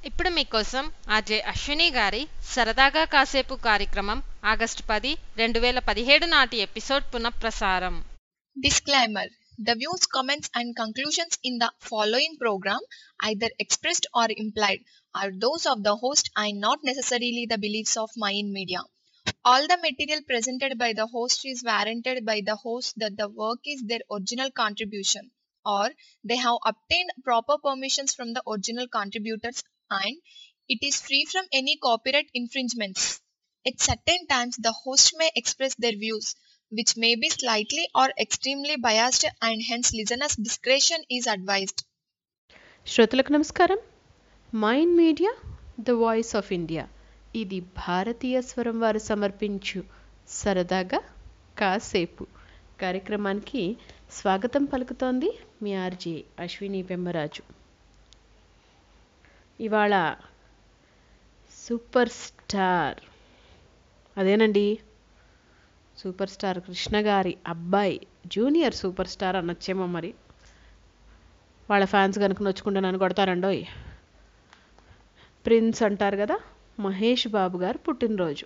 ఇప్పుడు మీకోసం ఆర్జే అశ్విని గారి సరదాగా కాసేపు కార్యక్రమం ఆగస్టు పది రెండు వేల పదిహేడు నాటి ఎపిసోడ్ పునఃప్రసారం Disclaimer The views, comments, and conclusions in the following program, either expressed or implied, are those of the host and not necessarily the beliefs of Mayan Media. All the material presented by the host is warranted by the host that the work is their original contribution or they have obtained proper permissions from the original contributors and it is free from any copyright infringements. At certain times, the host may express their views, which may be slightly or extremely biased, and hence listeners' discretion is advised. శ్రోతలకు నమస్కారం Mind Media the voice of India ఇది భారతీయ స్వరం వారు సమర్పించు సరదాగా కాసేపు కార్యక్రమానికి స్వాగతం పలుకుతోంది మీ ఆర్జే అశ్విని పెమ్మరాజు ఇవాళ సూపర్ స్టార్ అదేనండి సూపర్ స్టార్ కృష్ణ గారి అబ్బాయి జూనియర్ సూపర్ స్టార్ అనొచ్చేమో మరి వాళ్ళ ఫ్యాన్స్ కనుక నొచ్చుకుంటే నన్ను కొడతారండోయ్ ప్రిన్స్ అంటారు కదా మహేష్ బాబు గారు పుట్టినరోజు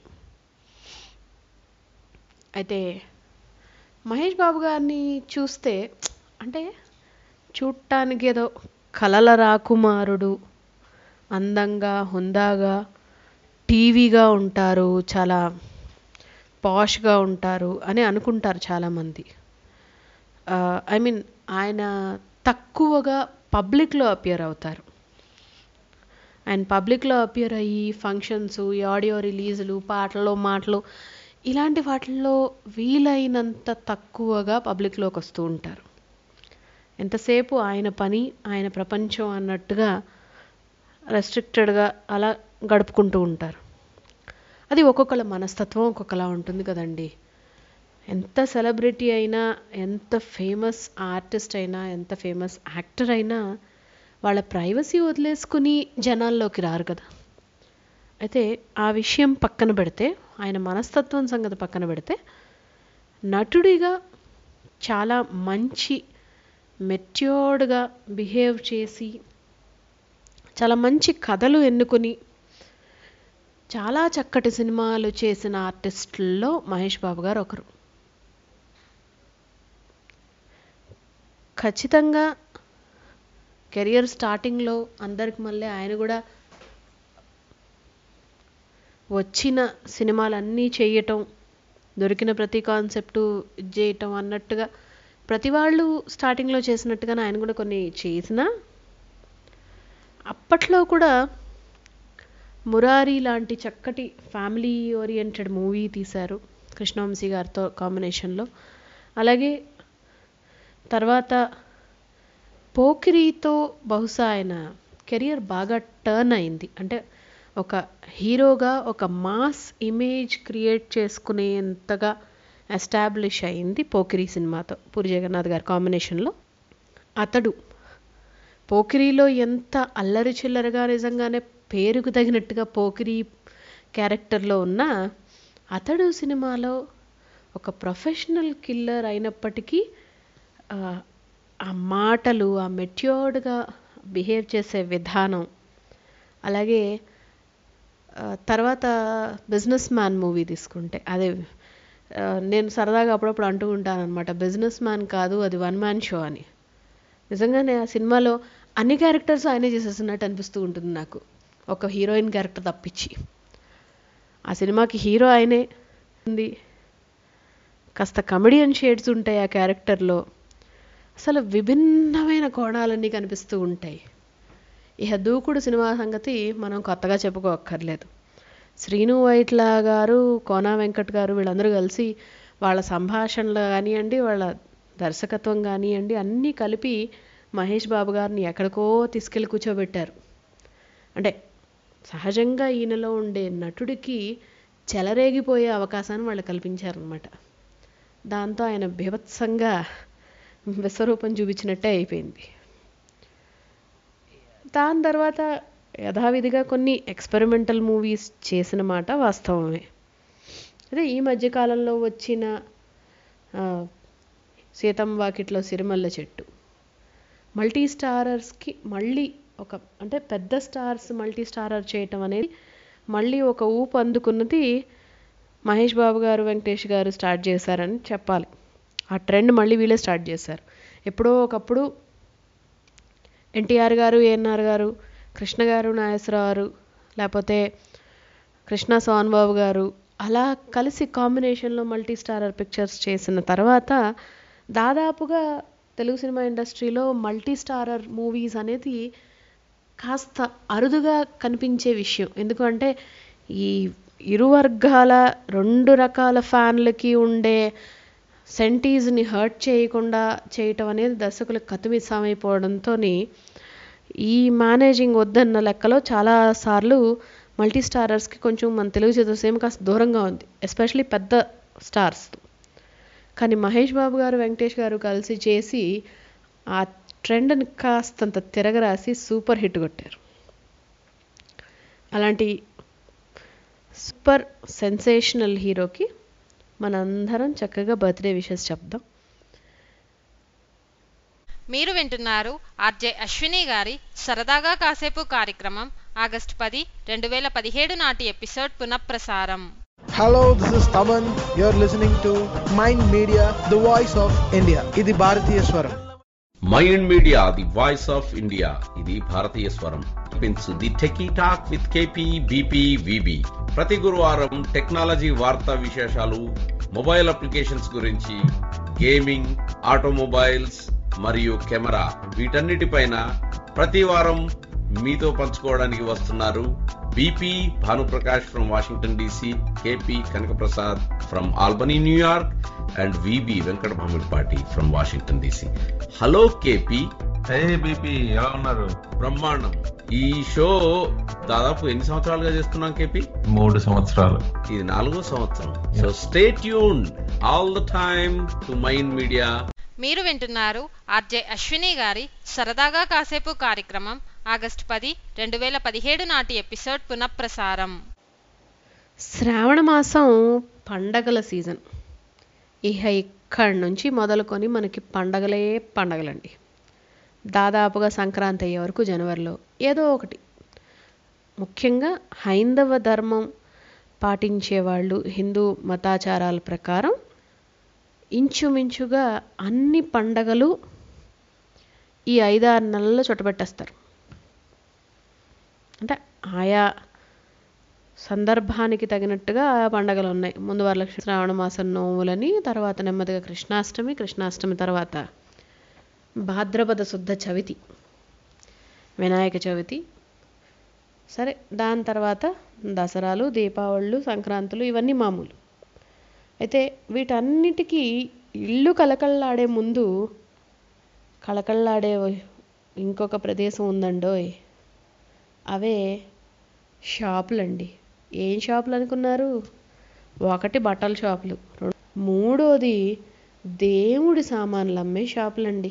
అయితే మహేష్ బాబు గారిని చూస్తే అంటే చూడటానికి ఏదో కలల రాకుమారుడు అందంగా హుందాగా టీవీగా ఉంటారు చాలా పాష్గా ఉంటారు అని అనుకుంటారు చాలామంది ఐ మీన్ ఆయన తక్కువగా పబ్లిక్లో అపియర్ అవుతారు ఆయన పబ్లిక్లో అపియర్ అయ్యి ఫంక్షన్స్ ఈ ఆడియో రిలీజులు పాటలు మాటలు ఇలాంటి వాటిల్లో వీలైనంత తక్కువగా పబ్లిక్లోకి వస్తూ ఉంటారు ఎంతసేపు ఆయన పని ఆయన ప్రపంచం అన్నట్టుగా రెస్ట్రిక్టెడ్గా అలా గడుపుకుంటూ ఉంటారు అది ఒక్కొక్కళ్ళ మనస్తత్వం ఒక్కొక్కలా ఉంటుంది కదండి ఎంత సెలబ్రిటీ అయినా ఎంత ఫేమస్ ఆర్టిస్ట్ అయినా ఎంత ఫేమస్ యాక్టర్ అయినా వాళ్ళ ప్రైవసీ వదిలేసుకుని జనాల్లోకి రారు కదా అయితే ఆ విషయం పక్కన పెడితే ఆయన మనస్తత్వం సంగతి పక్కన పెడితే నటుడిగా చాలా మంచి మెచ్యూర్డ్గా బిహేవ్ చేసి చాలా మంచి కథలు ఎన్నుకుని చాలా చక్కటి సినిమాలు చేసిన ఆర్టిస్టుల్లో మహేష్ బాబు గారు ఒకరు ఖచ్చితంగా కెరియర్ స్టార్టింగ్లో అందరికి మళ్ళీ ఆయన కూడా వచ్చిన సినిమాలన్నీ చేయటం దొరికిన ప్రతి కాన్సెప్టు చేయటం అన్నట్టుగా ప్రతి వాళ్ళు స్టార్టింగ్లో చేసినట్టుగానే ఆయన కూడా కొన్ని చేసినా అప్పట్లో కూడా మురారి లాంటి చక్కటి ఫ్యామిలీ ఓరియంటెడ్ మూవీ తీశారు కృష్ణవంశీ గారితో కాంబినేషన్లో అలాగే తర్వాత పోకిరితో బహుశా ఆయన కెరియర్ బాగా టర్న్ అయింది అంటే ఒక హీరోగా ఒక మాస్ ఇమేజ్ క్రియేట్ చేసుకునేంతగా ఎస్టాబ్లిష్ అయింది పోకిరి సినిమాతో పూరి జగన్నాథ్ గారి కాంబినేషన్లో అతడు పోకిరిలో ఎంత అల్లరి చిల్లరగా నిజంగానే పేరుకు తగినట్టుగా పోకిరి క్యారెక్టర్లో ఉన్న అతడు సినిమాలో ఒక ప్రొఫెషనల్ కిల్లర్ అయినప్పటికీ ఆ మాటలు ఆ మెచ్యూర్డ్గా బిహేవ్ చేసే విధానం అలాగే తర్వాత బిజినెస్ మ్యాన్ మూవీ తీసుకుంటే అదే నేను సరదాగా అప్పుడప్పుడు అంటూ ఉంటాను అనమాట బిజినెస్ మ్యాన్ కాదు అది వన్ మ్యాన్ షో అని నిజంగానే ఆ సినిమాలో అన్ని క్యారెక్టర్స్ ఆయనే చేసేస్తున్నట్టు అనిపిస్తూ ఉంటుంది నాకు ఒక హీరోయిన్ క్యారెక్టర్ తప్పించి ఆ సినిమాకి హీరో ఆయనే ఉంది కాస్త కమెడియన్ షేడ్స్ ఉంటాయి ఆ క్యారెక్టర్లో అసలు విభిన్నమైన కోణాలన్నీ కనిపిస్తూ ఉంటాయి ఇహ దూకుడు సినిమా సంగతి మనం కొత్తగా చెప్పుకోక్కర్లేదు శ్రీను వైట్ల గారు కోనా వెంకట్ గారు వీళ్ళందరూ కలిసి వాళ్ళ సంభాషణలు కానివ్వండి వాళ్ళ దర్శకత్వం కానివ్వండి అన్నీ కలిపి మహేష్ బాబు గారిని ఎక్కడికో తీసుకెళ్ళి కూర్చోబెట్టారు అంటే సహజంగా ఈయనలో ఉండే నటుడికి చెలరేగిపోయే అవకాశాన్ని వాళ్ళు కల్పించారనమాట దాంతో ఆయన బీభత్సంగా విశ్వరూపం చూపించినట్టే అయిపోయింది దాని తర్వాత యథావిధిగా కొన్ని ఎక్స్పెరిమెంటల్ మూవీస్ చేసిన మాట వాస్తవమే అదే ఈ మధ్యకాలంలో వచ్చిన సీతం వాకిట్లో సిరిమల్ల చెట్టు మల్టీ స్టారర్స్కి మళ్ళీ ఒక అంటే పెద్ద స్టార్స్ మల్టీ స్టారర్ చేయటం అనేది మళ్ళీ ఒక ఊపు అందుకున్నది మహేష్ బాబు గారు వెంకటేష్ గారు స్టార్ట్ చేశారని చెప్పాలి ఆ ట్రెండ్ మళ్ళీ వీళ్ళే స్టార్ట్ చేశారు ఎప్పుడో ఒకప్పుడు ఎన్టీఆర్ గారు ఏఎన్ఆర్ గారు కృష్ణ గారు నాగేశ్వరరావు గారు లేకపోతే కృష్ణ సోహన్ బాబు గారు అలా కలిసి కాంబినేషన్లో మల్టీ స్టారర్ పిక్చర్స్ చేసిన తర్వాత దాదాపుగా తెలుగు సినిమా ఇండస్ట్రీలో మల్టీ స్టారర్ మూవీస్ అనేది కాస్త అరుదుగా కనిపించే విషయం ఎందుకంటే ఈ ఇరు వర్గాల రెండు రకాల ఫ్యాన్లకి ఉండే సెంటీస్ని హర్ట్ చేయకుండా చేయటం అనేది దర్శకులకు కతుమిస్సామైపోవడంతో ఈ మేనేజింగ్ వద్దన్న లెక్కలో చాలాసార్లు మల్టీ స్టారర్స్కి కొంచెం మన తెలుగు చిత్రసీమ కాస్త దూరంగా ఉంది ఎస్పెషలీ పెద్ద స్టార్స్ కానీ మహేష్ బాబు గారు వెంకటేష్ గారు కలిసి చేసి ఆ ట్రెండ్ని కాస్తంత తిరగరాసి సూపర్ హిట్ కొట్టారు అలాంటి సూపర్ సెన్సేషనల్ హీరోకి మనందరం చక్కగా బర్త్డే విషెస్ చెప్దాం మీరు వింటున్నారు ఆర్జే అశ్విని గారి సరదాగా కాసేపు కార్యక్రమం ఆగస్టు పది రెండు వేల పదిహేడు నాటి ఎపిసోడ్ పునఃప్రసారం Hello, this is Taman. You're listening to Mind Media, the voice of India. ఇది భారతీయ స్వరం Mind Media the voice of India ఇది భారతీయ స్వరం పిన్స్ the techie talk with KP BP VB ప్రతి గురువారం టెక్నాలజీ వార్తా విశేషాలు మొబైల్ అప్లికేషన్స్ గురించి గేమింగ్ ఆటోమొబైల్స్ మరియు కెమెరా వీటన్నిటిపైన ప్రతి వారం మీతో పంచుకోవడానికి వస్తున్నారు BP Bhanuprakash from Washington DC KP Kanakaprasad from Albany New York and VB Venkata Bhamidipati from Washington DC hello KP hey BP ఎలా ఉన్నారు బ్రహ్మాండం ఈ షో దాదాపు ఎన్ని సంవత్సరాలుగా చేస్తున్నాం కేపీ మూడు సంవత్సరాలు ఇది నాలుగో సంవత్సరం so stay tune all the time to Mind Media మీరు వింటున్నారు ఆర్జే అశ్విని గారి సరదాగా కాసేపు కార్యక్రమం ఆగస్టు పది రెండు వేల పదిహేడు నాటి ఎపిసోడ్ పునఃప్రసారం శ్రావణ మాసం పండగల సీజన్ ఇక ఇక్కడి నుంచి మొదలుకొని మనకి పండగలే పండగలండి దాదాపుగా సంక్రాంతి అయ్యే వరకు జనవరిలో ఏదో ఒకటి ముఖ్యంగా హైందవ ధర్మం పాటించే వాళ్ళు హిందూ మతాచారాల ప్రకారం ఇంచుమించుగా అన్ని పండగలు ఈ ఐదారు నెలల్లో చుట్టబెట్టేస్తారు అంటే ఆయా సందర్భానికి తగినట్టుగా ఆ పండగలు ఉన్నాయి ముందు వరలక్ష్మి శ్రావణ మాసం నోములని తర్వాత నెమ్మదిగా కృష్ణాష్టమి కృష్ణాష్టమి తర్వాత భాద్రపద శుద్ధ చవితి వినాయక చవితి సరే దాని తర్వాత దసరాలు దీపావళులు సంక్రాంతులు ఇవన్నీ మామూలు అయితే వీటన్నిటికీ ఇల్లు కలకల్లాడే ముందు కళకళలాడే ఇంకొక ప్రదేశం ఉందండోయ్ అవే షాపులండి ఏం షాపులు అనుకున్నారు ఒకటి బట్టల షాపులు రెం- మూడోది దేవుడి సామాన్లు అమ్మే షాపులండి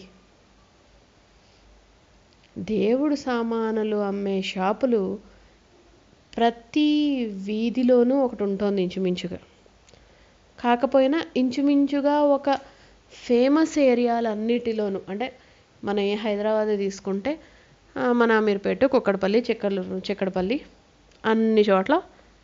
దేవుడు సామానులు అమ్మే షాపులు ప్రతి వీధిలోనూ ఒకటి ఉంటుంది ఇంచుమించుగా కాకపోయినా ఇంచుమించుగా ఒక ఫేమస్ ఏరియాలన్నిటిలోనూ అంటే మన ఏ హైదరాబాద్ తీసుకుంటే ఆ, మన అమీర్పేట కుక్కడపల్లి చిక్కడ చిక్కడపల్లి అన్ని చోట్ల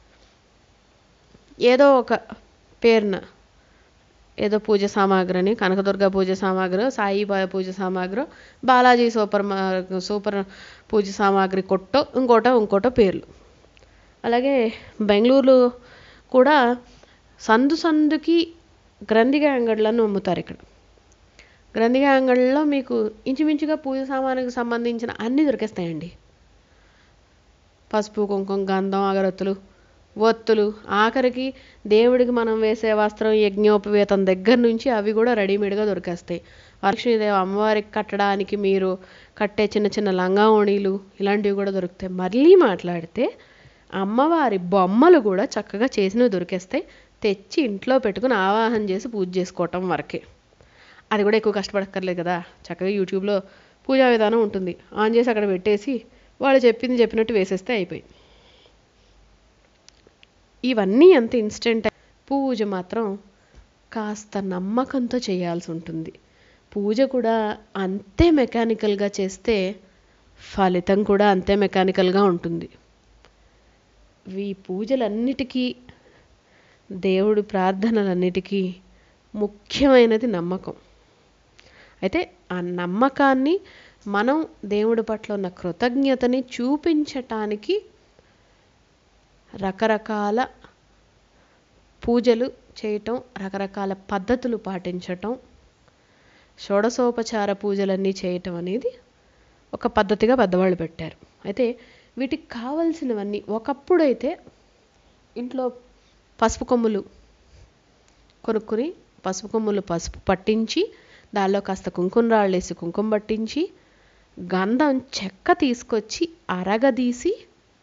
ఏదో ఒక పేరున ఏదో పూజ సామాగ్రిని కనకదుర్గ పూజ సామాగ్రి సాయిబాబా పూజ సామాగ్రి బాలాజీ సూపర్ మా సూపర్ పూజ సామాగ్రి కొట్టో ఇంకోటో ఇంకోటో పేర్లు అలాగే బెంగళూరులో కూడా సందు సందుకి గ్రంథిగా అంగడ్లను అమ్ముతారు ఇక్కడ గ్రంథిగా అంగడిలో మీకు ఇంచుమించుగా పూజ సామానుకి సంబంధించిన అన్నీ దొరికేస్తాయండి పసుపు కుంకుమ గంధం అగరత్తులు ఒత్తులు ఆఖరికి దేవుడికి మనం వేసే వస్త్రం యజ్ఞోపవేతం దగ్గర నుంచి అవి కూడా రెడీమేడ్గా దొరికేస్తాయి లక్ష్మీదేవి అమ్మవారికి కట్టడానికి మీరు కట్టే చిన్న చిన్న లంగావణీలు ఇలాంటివి కూడా దొరుకుతాయి మళ్ళీ మాట్లాడితే అమ్మవారి బొమ్మలు కూడా చక్కగా చేసినవి దొరికేస్తాయి తెచ్చి ఇంట్లో పెట్టుకుని ఆవాహన చేసి పూజ చేసుకోవటం వరకే అది కూడా ఎక్కువ కష్టపడక్కర్లేదు కదా చక్కగా యూట్యూబ్లో పూజా విధానం ఉంటుంది ఆన్ చేసి అక్కడ పెట్టేసి వాళ్ళు చెప్పింది చెప్పినట్టు వేసేస్తే అయిపోయింది ఇవన్నీ ఎంత ఇన్స్టెంట్ పూజ మాత్రం కాస్త నమ్మకంతో చేయాల్సి ఉంటుంది పూజ కూడా అంతే మెకానికల్గా చేస్తే ఫలితం కూడా అంతే మెకానికల్గా ఉంటుంది ఈ పూజలన్నిటికీ దేవుడి ప్రార్థనలన్నిటికీ ముఖ్యమైనది నమ్మకం అయితే ఆ నమ్మకాన్ని మనం దేవుడి పట్ల ఉన్న కృతజ్ఞతని చూపించటానికి రకరకాల పూజలు చేయటం రకరకాల పద్ధతులు పాటించటం షోడశోపచార పూజలన్నీ చేయటం అనేది ఒక పద్ధతిగా పెద్దవాళ్ళు పెట్టారు అయితే వీటికి కావలసినవన్నీ ఒకప్పుడైతే ఇంట్లో పసుపు కొమ్ములు కొనుక్కుని పసుపు కొమ్ములు పసుపు పట్టించి దానిలో కాస్త కుంకుమ రాళ్ళు వేసి కుంకుమ పట్టించి గంధం చెక్క తీసుకొచ్చి అరగదీసి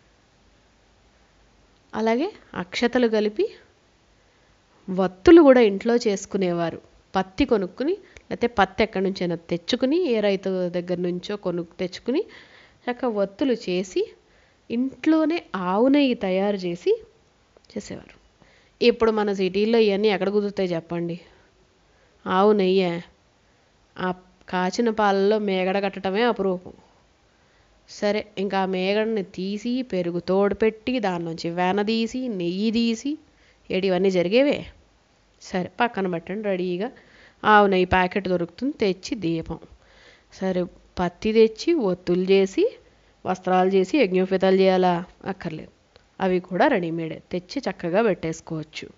అలాగే అక్షతలు కలిపి వత్తులు కూడా ఇంట్లో చేసుకునేవారు పత్తి కొనుక్కుని లేకపోతే పత్తి ఎక్కడి నుంచైనా తెచ్చుకుని ఏ రైతు దగ్గర నుంచో కొను తెచ్చుకుని చక్క వత్తులు చేసి ఇంట్లోనే ఆవు నెయ్యి తయారు చేసి చేసేవారు ఇప్పుడు మన సిటీల్లో ఇవన్నీ ఎక్కడ కుదురుతాయి చెప్పండి ఆవు నెయ్యే ఆ కాచిన పాలలో మేగడ కట్టడమే అపురూపం సరే ఇంకా ఆ మేగడని తీసి పెరుగు తోడు పెట్టి దాని నుంచి వెన తీసి నెయ్యి తీసి ఏడు ఇవన్నీ జరిగేవే సరే పక్కన పెట్టండి రెడీగా ఆవు నెయ్యి ప్యాకెట్ దొరుకుతుంది తెచ్చి దీపం సరే పత్తి తెచ్చి ఒత్తులు చేసి వస్త్రాలు చేసి యజ్ఞోపేతాలు చేయాలా అక్కర్లేదు అవి కూడా రెడీమేడే తెచ్చి చక్కగా పెట్టేసుకోవచ్చు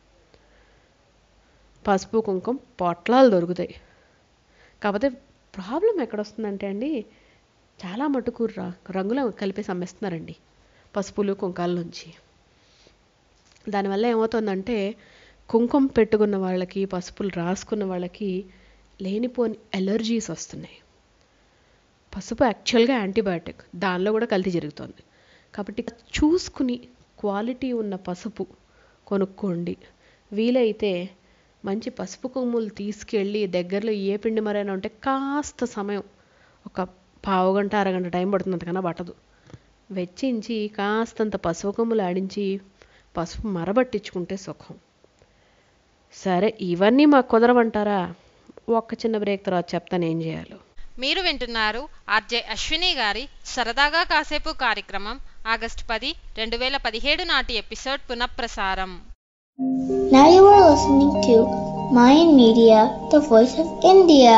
పసుపు కుంకుమ పొట్లాలు దొరుకుతాయి కాకపోతే ప్రాబ్లం ఎక్కడొస్తుందంటే అండి చాలా మటుకు ర రంగులు కలిపేసి అమ్మేస్తున్నారండి పసుపులు కుంకాల నుంచి దానివల్ల ఏమవుతుందంటే కుంకుమ పెట్టుకున్న వాళ్ళకి పసుపులు రాసుకున్న వాళ్ళకి లేనిపోని ఎలర్జీస్ వస్తున్నాయి పసుపు యాక్చువల్గా యాంటీబయాటిక్ దానిలో కూడా కల్తీ జరుగుతుంది కాబట్టి చూసుకుని క్వాలిటీ ఉన్న పసుపు కొనుక్కోండి వీలైతే మంచి పసుపు కొమ్ములు తీసుకెళ్ళి దగ్గరలో ఏ పిండి మరైనా ఉంటే కాస్త సమయం ఒక పావు గంట అరగంట టైం పడుతుంది అంతకన్నా పట్టదు వెచ్చించి కాస్తంత పసుపు కొమ్ములు ఆడించి పసుపు మరబట్టించుకుంటే సుఖం సరే ఇవన్నీ మాకు కుదరవంటారా ఒక్క చిన్న బ్రేక్ తర్వాత చెప్తాను ఏం చేయాలో మీరు వింటున్నారు ఆర్జే అశ్విని గారి సరదాగా కాసేపు కార్యక్రమం ఆగస్టు పది రెండు వేల పదిహేడు నాటి ఎపిసోడ్ పునఃప్రసారం Now you are listening to Mayan Media, the voice of India.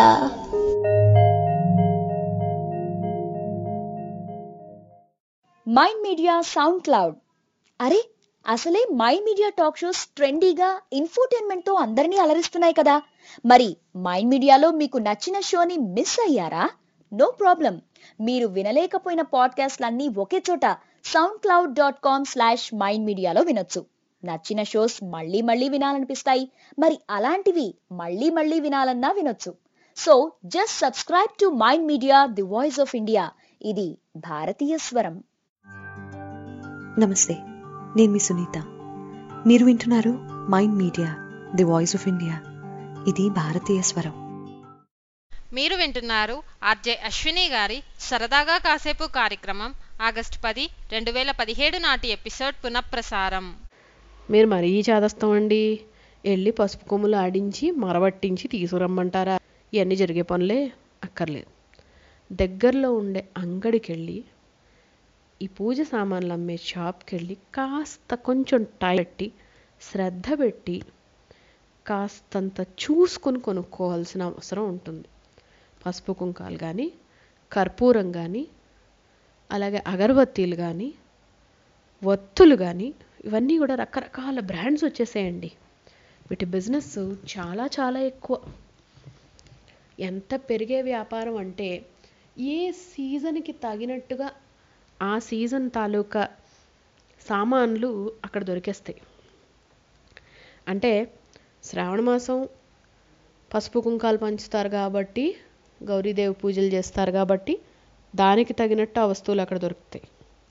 Mind Media SoundCloud అరే అసలే మైండ్ మీడియా టాక్ షోస్ ట్రెండీగా ఇన్ఫోటైన్మెంట్ తో అందరినీ అలరిస్తున్నాయి కదా మరి మైండ్ మీడియాలో మీకు నచ్చిన షోని మిస్ అయ్యారా నో ప్రాబ్లం మీరు వినలేకపోయిన పాడ్కాస్ట్లన్నీ ఒకే చోట SoundCloud dot com slash Mind మీడియాలో వినొచ్చు నచ్చిన షోస్ మళ్ళీ మళ్ళీ వినాలనిపిస్తాయి మరి అలాంటివి మళ్ళీ మళ్ళీ వినాలన్నా వినొచ్చు so just subscribe to Mind Media the voice of India ఇది భారతీయ స్వరం నమస్తే నేను మీ సునీత మీరు వింటున్నారు Mind Media the voice of India ఇది భారతీయ స్వరం మీరు వింటున్నారు ఆర్జే అశ్విని గారి సరదాగా కాసేపు కార్యక్రమం ఆగస్టు పది రెండు వేల పదిహేడు నాటి ఎపిసోడ్ పునఃప్రసారం మీరు మరీ చేదస్తాం అండి వెళ్ళి పసుపు కొమ్ములు ఆడించి మరబట్టించి తీసుకురమ్మంటారా ఇవన్నీ జరిగే పనులే అక్కర్లేదు దగ్గరలో ఉండే అంగడికి వెళ్ళి ఈ పూజ సామాన్లు అమ్మే షాప్కి వెళ్ళి కాస్త కొంచెం టైం పెట్టి శ్రద్ధ పెట్టి కాస్తంత చూసుకుని కొనుక్కోవాల్సిన అవసరం ఉంటుంది పసుపు కుంకాలు కానీ కర్పూరం కానీ అలాగే అగరబత్తీలు కానీ ఒత్తులు కానీ ఇవన్నీ కూడా రకరకాల బ్రాండ్స్ వచ్చేసాయండి వీటి బిజినెస్ చాలా చాలా ఎక్కువ ఎంత పెరిగే వ్యాపారం అంటే ఏ సీజన్కి తగినట్టుగా ఆ సీజన్ తాలూకా సామాన్లు అక్కడ దొరికేస్తాయి అంటే శ్రావణ మాసం పసుపు కుంకాలు పంచుతారు కాబట్టి గౌరీదేవి పూజలు చేస్తారు కాబట్టి దానికి తగినట్టు ఆ వస్తువులు అక్కడ దొరుకుతాయి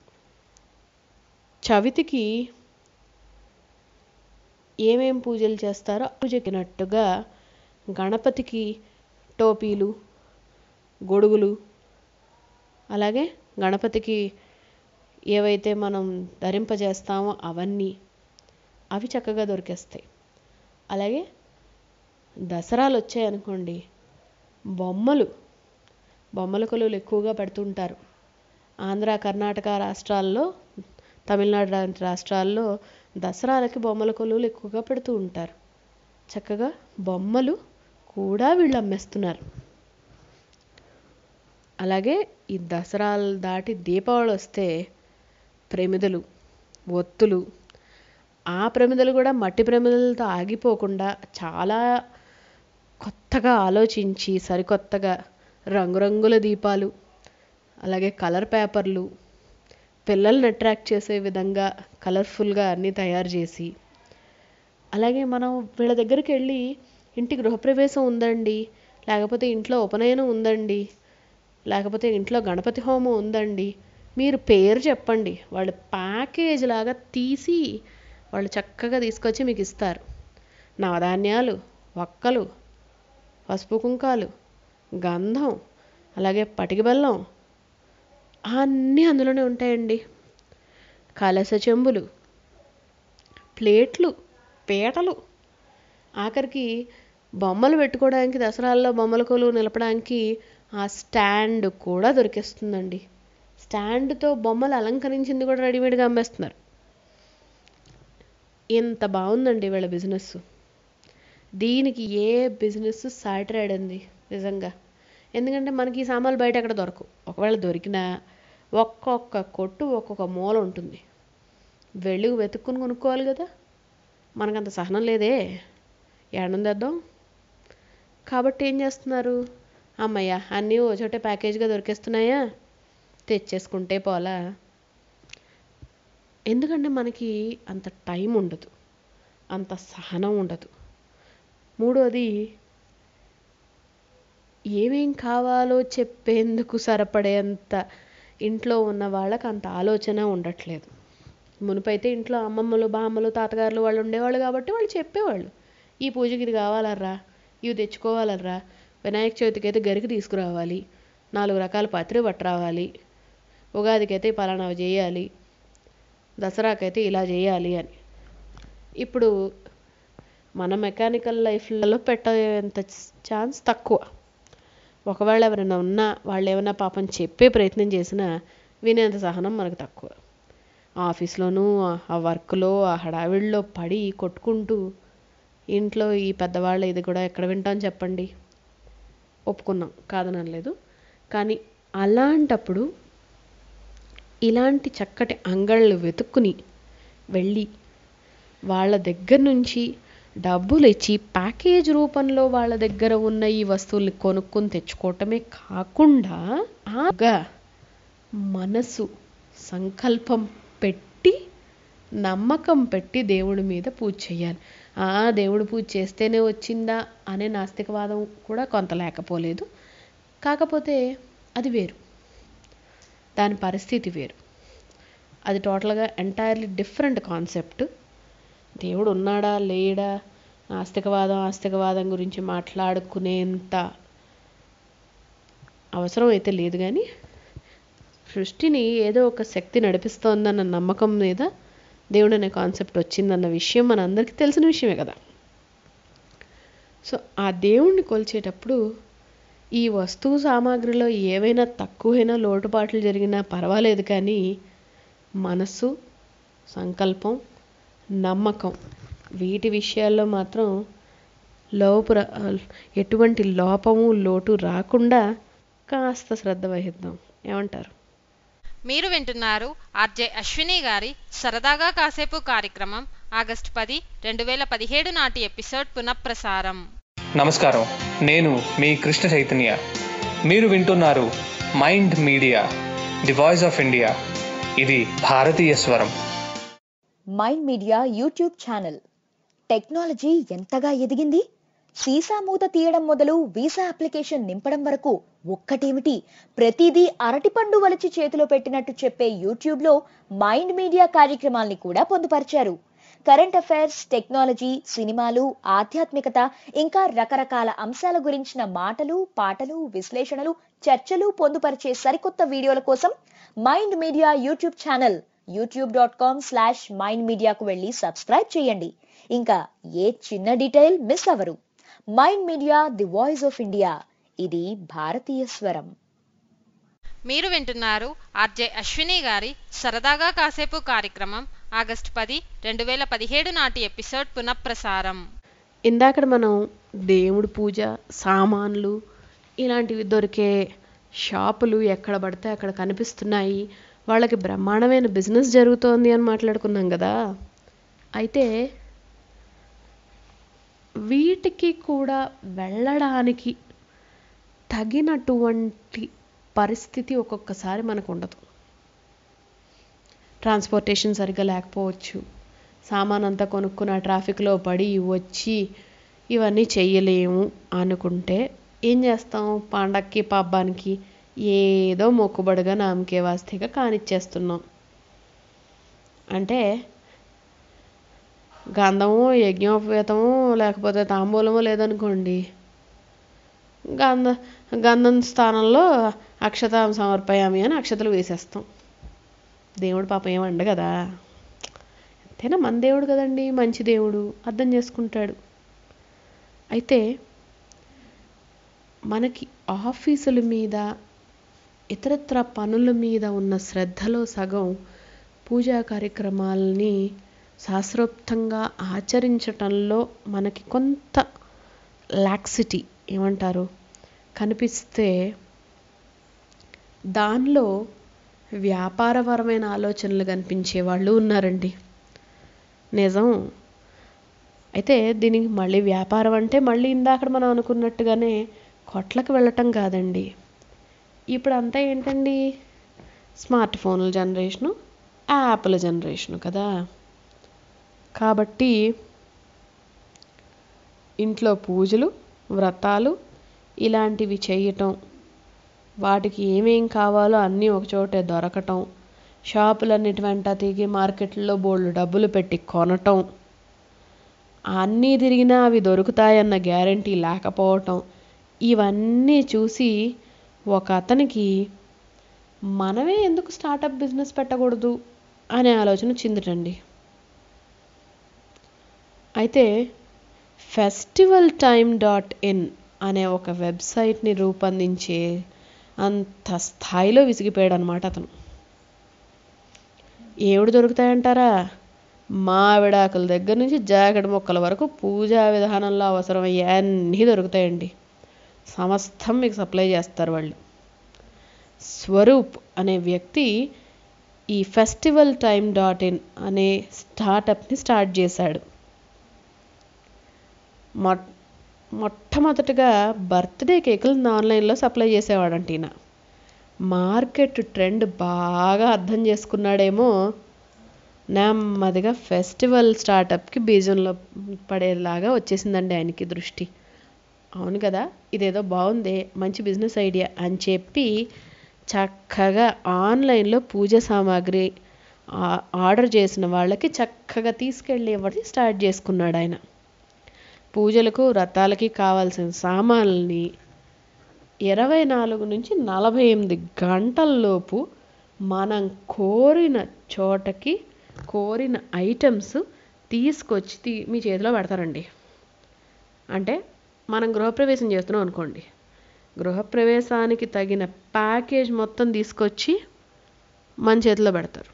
చవితికి ఏమేం పూజలు చేస్తారో పూజకినట్టుగా గణపతికి టోపీలు గొడుగులు అలాగే గణపతికి ఏవైతే మనం ధరింపజేస్తామో అవన్నీ అవి చక్కగా దొరికేస్తాయి అలాగే దసరాలు వచ్చాయనుకోండి బొమ్మలు బొమ్మల కొలువులు ఎక్కువగా పెడుతుంటారు ఆంధ్ర కర్ణాటక రాష్ట్రాల్లో తమిళనాడు లాంటి రాష్ట్రాల్లో దసరాలకి బొమ్మల కొలువులు ఎక్కువగా పెడుతూ ఉంటారు చక్కగా బొమ్మలు కూడా వీళ్ళు అమ్మేస్తున్నారు అలాగే ఈ దసరాలు దాటి దీపావళి వస్తే ప్రమిదలు ఒత్తులు ఆ ప్రమిదలు కూడా మట్టి ప్రమిదలతో ఆగిపోకుండా చాలా కొత్తగా ఆలోచించి సరికొత్తగా రంగురంగుల దీపాలు అలాగే కలర్ పేపర్లు పిల్లల్ని అట్రాక్ట్ చేసే విధంగా కలర్ఫుల్గా అన్నీ తయారు చేసి అలాగే మనం వీళ్ళ దగ్గరికి వెళ్ళి ఇంటి గృహప్రవేశం ఉందండి లేకపోతే ఇంట్లో ఉపనయనం ఉందండి లేకపోతే ఇంట్లో గణపతి హోమం ఉందండి మీరు పేరు చెప్పండి వాళ్ళు ప్యాకేజ్ లాగా తీసి వాళ్ళు చక్కగా తీసుకొచ్చి మీకు ఇస్తారు నవధాన్యాలు వక్కలు పసుపు కుంకాలు గంధం అలాగే పటిక బెల్లం అన్నీ అందులోనే ఉంటాయండి కలస చెంబులు ప్లేట్లు పీటలు ఆఖరికి బొమ్మలు పెట్టుకోవడానికి దసరాల్లో బొమ్మల కొలువు నిలపడానికి ఆ స్టాండ్ కూడా దొరికేస్తుందండి స్టాండ్తో బొమ్మలు అలంకరించింది కూడా రెడీమేడ్గా అమ్మేస్తున్నారు ఎంత బాగుందండి వీళ్ళ బిజినెస్ దీనికి ఏ బిజినెస్ సాటిరైడ్ అండి నిజంగా ఎందుకంటే మనకి ఈ సామాన్లు బయట ఎక్కడ దొరకవు ఒకవేళ దొరికినా ఒక్కొక్క కొట్టు ఒక్కొక్క మూల ఉంటుంది వెళ్ళి వెతుక్కుని కొనుక్కోవాలి కదా మనకంత సహనం లేదే ఏడుందేద్దాం కాబట్టి ఏం చేస్తున్నారు అమ్మయ్య అన్నీ ఓ చోటే ప్యాకేజ్గా దొరికేస్తున్నాయా తెచ్చేసుకుంటే పోలా ఎందుకంటే మనకి అంత టైం ఉండదు అంత సహనం ఉండదు మూడోది ఏమేం కావాలో చెప్పేందుకు సరిపడేంత ఇంట్లో ఉన్న వాళ్ళకి అంత ఆలోచన ఉండట్లేదు మునుపైతే ఇంట్లో అమ్మమ్మలు బామ్మలు తాతగారులు వాళ్ళు ఉండేవాళ్ళు కాబట్టి వాళ్ళు చెప్పేవాళ్ళు ఈ పూజకి ఇది కావాలర్రా ఇవి తెచ్చుకోవాలర్రా వినాయక చవితికి అయితే గరికి తీసుకురావాలి నాలుగు రకాల పత్రి పట్టరావాలి ఉగాదికి అయితే పలానావి చేయాలి దసరాకైతే ఇలా చేయాలి అని ఇప్పుడు మన మెకానికల్ లైఫ్లలో పెట్టేంత ఛాన్స్ తక్కువ ఒకవేళ ఎవరైనా ఉన్నా వాళ్ళు ఏమైనా పాపం చెప్పే ప్రయత్నం చేసినా వినేంత సహనం మనకు తక్కువ ఆఫీస్లోనూ ఆ వర్క్లో ఆ హడావిడిలో పడి కొట్టుకుంటూ ఇంట్లో ఈ పెద్దవాళ్ళ ఇది కూడా ఎక్కడ వింటాం చెప్పండి ఒప్పుకున్నాం కాదనలేదు కానీ అలాంటప్పుడు ఇలాంటి చక్కటి అంగళ్ళు వెతుక్కుని వెళ్ళి వాళ్ళ దగ్గర నుంచి డబ్బులు ఇచ్చి ప్యాకేజ్ రూపంలో వాళ్ళ దగ్గర ఉన్న ఈ వస్తువుల్ని కొనుక్కొని తెచ్చుకోవటమే కాకుండా ఆగా మనసు సంకల్పం పెట్టి నమ్మకం పెట్టి దేవుడి మీద పూజ చేయాలి ఆ దేవుడు పూజ చేస్తేనే వచ్చిందా అనే నాస్తికవాదం కూడా కొంత లేకపోలేదు కాకపోతే అది వేరు దాని పరిస్థితి వేరు అది టోటల్గా ఎంటైర్లీ డిఫరెంట్ కాన్సెప్ట్ దేవుడు ఉన్నాడా లేడా ఆస్తికవాదం ఆస్తికవాదం గురించి మాట్లాడుకునేంత అవసరం అయితే లేదు కానీ సృష్టిని ఏదో ఒక శక్తి నడిపిస్తోందన్న నమ్మకం మీద దేవుడు అనే కాన్సెప్ట్ వచ్చిందన్న విషయం మనందరికీ తెలిసిన విషయమే కదా సో ఆ దేవుణ్ణి కొలిచేటప్పుడు ఈ వస్తువు సామాగ్రిలో ఏవైనా తక్కువైనా లోటుపాట్లు జరిగినా పర్వాలేదు కానీ మనసు సంకల్పం నమ్మకం వీటి విషయాల్లో మాత్రం లోపు ఎటువంటి లోపము లోటు రాకుండా కాస్త శ్రద్ధ వహిద్దాం ఏమంటారు మీరు వింటున్నారు ఆర్జే అశ్విని గారి సరదాగా కాసేపు కార్యక్రమం ఆగస్టు పది రెండు వేల పదిహేడు నాటి ఎపిసోడ్ పునఃప్రసారం నమస్కారం నేను మీ కృష్ణ చైతన్య మీరు వింటున్నారు Mind Media the voice of India ఇది భారతీయ స్వరం Mind Media YouTube channel technology ఎంతగా ఎదిగింది సీసా మూత తీయడం మొదలు వీసా అప్లికేషన్ నింపడం వరకు ఒక్కటేమిటి ప్రతిదీ అరటిపండు వలిచి చేతిలో పెట్టినట్టు చెప్పే యూట్యూబ్ లో మైండ్ మీడియా కార్యక్రమాల్ని కూడా పొందుపరిచారు కరెంట్ అఫైర్స్ టెక్నాలజీ సినిమాలు ఆధ్యాత్మికత ఇంకా రకరకాల అంశాల గురించిన మాటలు పాటలు విశ్లేషణలు చర్చలు పొందుపరిచే సరికొత్త వీడియోల కోసం Mind Media YouTube channel YouTube dot com slash Mind మీడియాకు వెళ్ళి సబ్స్క్రైబ్ చేయండి ఇంకా ఏ చిన్న డీటెయిల్ మిస్ అవ్వరు Mind Media the voice of India ఇది భారతీయ స్వరం మీరు వింటున్నారు ఆర్జే అశ్విని గారి సరదాగా కాసేపు కార్యక్రమం ఆగస్టు పది రెండు వేల పదిహేడు నాటి ఎపిసోడ్ పునఃప్రసారం ఇందాక మనం దేవుడి పూజ సామాన్లు ఇలాంటివి దొరికే షాపులు ఎక్కడ పడితే అక్కడ కనిపిస్తున్నాయి వాళ్ళకి బ్రహ్మాండమైన బిజినెస్ జరుగుతోంది అని మాట్లాడుకున్నాం కదా అయితే వీటికి కూడా వెళ్ళడానికి తగినటువంటి పరిస్థితి ఒక్కొక్కసారి మనకు ఉండదు ట్రాన్స్పోర్టేషన్ సరిగ్గా లేకపోవచ్చు సామాన్ అంతా కొనుక్కున్న ట్రాఫిక్లో పడి వచ్చి ఇవన్నీ చెయ్యలేము అనుకుంటే ఏం చేస్తాం పండక్కి పబ్బానికి ఏదో మొక్కుబడిగా నామకే వాస్తేగా కానిచ్చేస్తున్నాం అంటే గంధము యజ్ఞోపేతము లేకపోతే తాంబూలము లేదనుకోండి గంధ గంధం స్థానంలో అక్షతాం సమర్పయామి అని అక్షతలు వేసేస్తాం దేవుడు పాపం ఏమండ కదా అంతేనా మన దేవుడు కదండి మంచి దేవుడు అర్థం చేసుకుంటాడు అయితే మనకి ఆఫీసుల మీద ఇతరత్ర పనుల మీద ఉన్న శ్రద్ధలో సగం పూజా కార్యక్రమాలని శాస్త్రోక్తంగా ఆచరించటంలో మనకి కొంత లాక్సిటీ ఏమంటారు కనిపిస్తే దానిలో వ్యాపారపరమైన ఆలోచనలు కనిపించే వాళ్ళు ఉన్నారండి నిజం అయితే దీనికి మళ్ళీ వ్యాపారం అంటే మళ్ళీ ఇందాక మనం అనుకున్నట్టుగానే కొట్లకు వెళ్ళటం కాదండి ఇప్పుడు అంతా ఏంటండి స్మార్ట్ ఫోన్ల జనరేషను యాప్ల జనరేషను కదా కాబట్టి ఇంట్లో పూజలు వ్రతాలు ఇలాంటివి చేయటం వాటికి ఏమేం కావాలో అన్నీ ఒకచోటే దొరకటం షాపులన్నిటి వెంట తిరిగి మార్కెట్లో బోళ్ళు డబ్బులు పెట్టి కొనటం అన్నీ తిరిగినా అవి దొరుకుతాయన్న గ్యారంటీ లేకపోవటం ఇవన్నీ చూసి ఒక అతనికి మనమే ఎందుకు స్టార్టప్ బిజినెస్ పెట్టకూడదు అనే ఆలోచన చిందిటండి అయితే ఫెస్టివల్ టైమ్ డాట్ ఇన్ అనే ఒక వెబ్సైట్ని రూపొందించే అంత స్థాయిలో విసిగిపోయాడు అనమాట అతను ఏమిడు దొరుకుతాయంటారా మావిడాకుల దగ్గర నుంచి జాకెట్ మొక్కల వరకు పూజా విధానంలో అవసరమయ్యే అన్నీ దొరుకుతాయండి సమస్తం మీకు సప్లై చేస్తారు వాళ్ళు స్వరూప్ అనే వ్యక్తి ఈ ఫెస్టివల్ టైమ్ డాట్ ఇన్ అనే స్టార్టప్ని స్టార్ట్ చేశాడు మొ మొట్టమొదటగా బర్త్డే కేకులు ఆన్లైన్లో సప్లై చేసేవాడంట ఈయన మార్కెట్ ట్రెండ్ బాగా అర్థం చేసుకున్నాడేమో నెమ్మదిగా ఫెస్టివల్ స్టార్టప్కి బీజంలో పడేలాగా వచ్చేసిందండి ఆయనకి దృష్టి అవును కదా ఇదేదో బాగుందే మంచి బిజినెస్ ఐడియా అని చెప్పి చక్కగా ఆన్లైన్లో పూజ సామాగ్రి ఆర్డర్ చేసిన వాళ్ళకి చక్కగా తీసుకెళ్ళి ఇవ్వడం స్టార్ట్ చేసుకున్నాడు ఆయన పూజలకు వ్రతాలకి కావాల్సిన సామాన్లని ఇరవై నాలుగు నుంచి నలభై ఎనిమిది గంటల్లోపు మనం కోరిన చోటకి కోరిన ఐటమ్స్ తీసుకొచ్చి తీ మీ చేతిలో పెడతారండి అంటే మనం గృహప్రవేశం చేస్తున్నాం అనుకోండి గృహప్రవేశానికి తగిన ప్యాకేజ్ మొత్తం తీసుకొచ్చి మన చేతిలో పెడతారు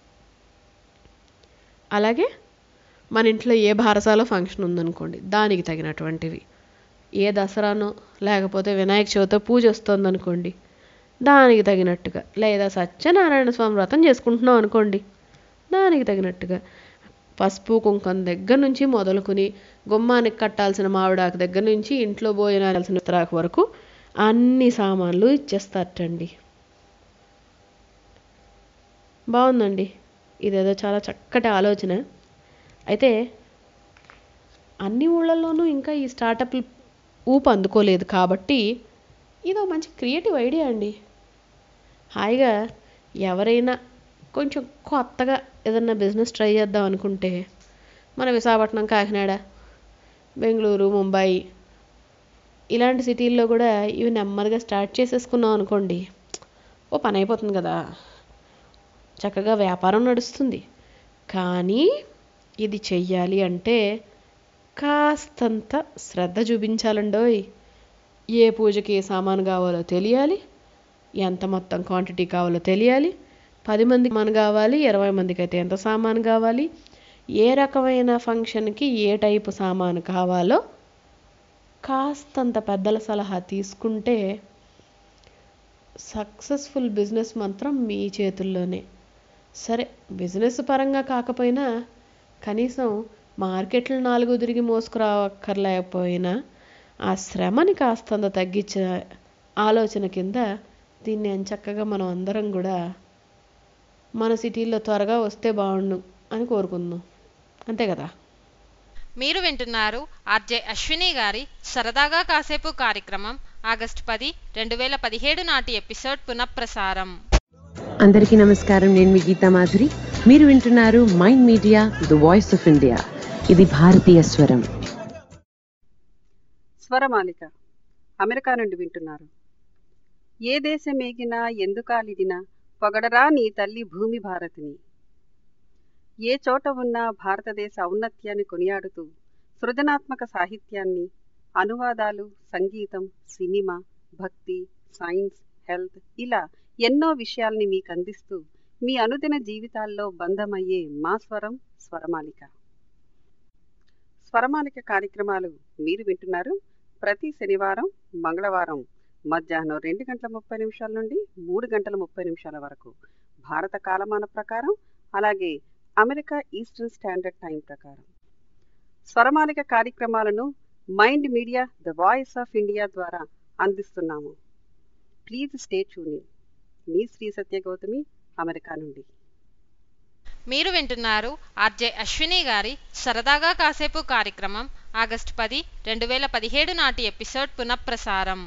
అలాగే మన ఇంట్లో ఏ భారసాలో ఫంక్షన్ ఉందనుకోండి దానికి తగినటువంటివి ఏ దసరానో లేకపోతే వినాయక చవితో పూజ వస్తుందనుకోండి దానికి తగినట్టుగా లేదా సత్యనారాయణ స్వామి వ్రతం చేసుకుంటున్నాం అనుకోండి దానికి తగినట్టుగా పసుపు కుంకం దగ్గర నుంచి మొదలుకొని గుమ్మానికి కట్టాల్సిన మామిడాకు దగ్గర నుంచి ఇంట్లో భోజనాల్సిన ఉత్తరాకు వరకు అన్ని సామాన్లు ఇచ్చేస్తారటండి బాగుందండి ఇదేదో చాలా చక్కటి ఆలోచన అయితే అన్ని ఊళ్ళల్లోనూ ఇంకా ఈ స్టార్టప్లు ఊపు అందుకోలేదు కాబట్టి ఇదో మంచి క్రియేటివ్ ఐడియా అండి హాయిగా ఎవరైనా కొంచెం కొత్తగా ఏదన్నా బిజినెస్ ట్రై చేద్దాం అనుకుంటే మన విశాఖపట్నం కాకినాడ బెంగళూరు ముంబై ఇలాంటి సిటీల్లో కూడా ఇవి నెమ్మదిగా స్టార్ట్ చేసేసుకున్నాం అనుకోండి ఓ పని అయిపోతుంది కదా చక్కగా వ్యాపారం నడుస్తుంది కానీ ఇది చెయ్యాలి అంటే కాస్తంత శ్రద్ధ చూపించాలండోయ్ ఏ పూజకి ఏ సామాను కావాలో తెలియాలి ఎంత మొత్తం క్వాంటిటీ కావాలో తెలియాలి పది మందికి మన కావాలి ఇరవై మందికి అయితే ఎంత సామాను కావాలి ఏ రకమైన ఫంక్షన్కి ఏ టైపు సామాను కావాలో కాస్తంత పెద్దల సలహా తీసుకుంటే సక్సెస్ఫుల్ బిజినెస్ మాత్రం మీ చేతుల్లోనే సరే బిజినెస్ పరంగా కాకపోయినా కనీసం మార్కెట్లు నాలుగు తిరిగి మోసుకురావక్కర్లేకపోయినా ఆ శ్రమని కాస్తంత తగ్గించిన ఆలోచన కింద దీన్ని చక్కగా మనం అందరం కూడా మన సిటీలో త్వరగా వస్తే బాగుండు అని కోరుకుందాం అంతే కదా మీరు వింటున్నారు ఆర్జే అశ్విని గారి సరదాగా కాసేపు కార్యక్రమం ఆగస్టు పది రెండు వేల పదిహేడు నాటి ఎపిసోడ్ పునఃప్రసారం అందరికీ నమస్కారం నేను మీ గీతా మాధురి మీరు వింటున్నారు Mind Media the voice of India ఇది భారతీయ స్వరం స్వరమాలిక అమెరికా నుండి వింటున్నారు ఏ దేశం ఏగినా ఎందుకాలిదినా పొగడరా నీ తల్లి భూమి భారతిని ఏ చోట ఉన్నా భారతదేశ ఔన్నత్యాన్ని కొనియాడుతూ సృజనాత్మక సాహిత్యాన్ని అనువాదాలు సంగీతం సినిమా భక్తి సైన్స్ హెల్త్ ఇలా ఎన్నో విషయాల్ని మీకు అందిస్తూ మీ అనుదిన జీవితాల్లో బంధమయ్యే మా స్వరం స్వరమాలిక స్వరమాలిక కార్యక్రమాలు మీరు వింటున్నారు ప్రతి శనివారం మంగళవారం మధ్యాహ్నం రెండు గంటల ముప్పై నిమిషాల నుండి మూడు గంటల ముప్పై నిమిషాల వరకు భారత కాలమాన ప్రకారం అలాగే అమెరికా ఈస్టర్న్ స్టాండర్డ్ టైం ప్రకారం స్వరమాలిక కార్యక్రమాలను Mind Media the voice of India ద్వారా అందిస్తున్నాము ప్లీజ్ స్టే ట్యూనింగ్ మీ శ్రీ సత్య గౌతమి అమెరికా నుండి మీరు వింటున్నారు ఆర్జే అశ్విని గారి సరదాగా కాసేపు కార్యక్రమం ఆగస్టు పది రెండు వేల పదిహేడు నాటి ఎపిసోడ్ పునఃప్రసారం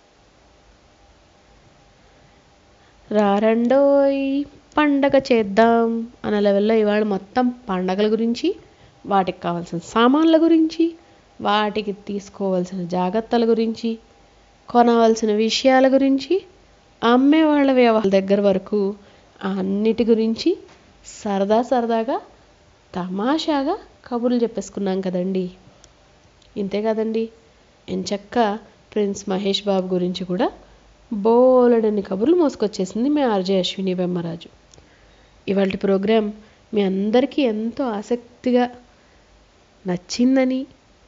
రారండోయ్ పండగ చేద్దాం అన్న లెవెల్లో ఇవాళ మొత్తం పండగల గురించి వాటికి కావాల్సిన సామాన్ల గురించి వాటికి తీసుకోవాల్సిన జాగ్రత్తల గురించి కొనవలసిన విషయాల గురించి అమ్మే వాళ్ళ వ్యవహారాల దగ్గర వరకు అన్నిటి గురించి సరదా సరదాగా తమాషాగా కబుర్లు చెప్పేసుకున్నాం కదండి ఇంతే కదండి ఎంచక్క ప్రిన్స్ మహేష్ బాబు గురించి కూడా బోలెడన్ని కబుర్లు మోసుకొచ్చేసింది మీ ఆర్జే అశ్విని బెమ్మరాజు ఇవాళ ప్రోగ్రాం మీ అందరికీ ఎంతో ఆసక్తిగా నచ్చిందని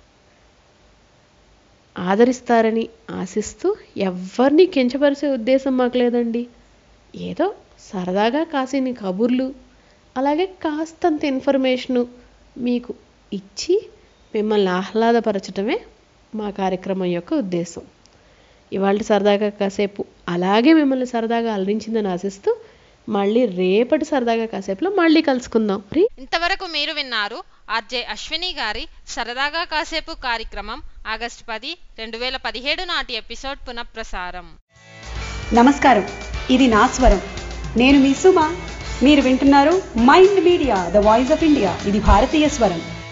ఆదరిస్తారని ఆశిస్తూ ఎవరిని కించపరిచే ఉద్దేశం మాకు లేదండి ఏదో సరదాగా కాసిని కబుర్లు అలాగే కాస్తంత ఇన్ఫర్మేషను మీకు ఇచ్చి మిమ్మల్ని ఆహ్లాదపరచడమే మా కార్యక్రమం యొక్క ఉద్దేశం ఇవాళ సరదాగా కాసేపు అలాగే మిమ్మల్ని సరదాగా అలరించిందని ఆశిస్తూ మళ్ళీ రేపటి సరదాగా కాసేపులో మళ్ళీ కలుసుకుందాం మరి ఇంతవరకు మీరు విన్నారు ఆర్జే అశ్విని గారి సరదాగా కాసేపు కార్యక్రమం ఆగస్టు పది రెండు వేల పదిహేడు నాటి ఎపిసోడ్ పునఃప్రసారం నమస్కారం ఇది నా స్వరం నేను మీ సుమ మీరు వింటున్నారు Mind Media the voice of India ఇది భారతీయ స్వరం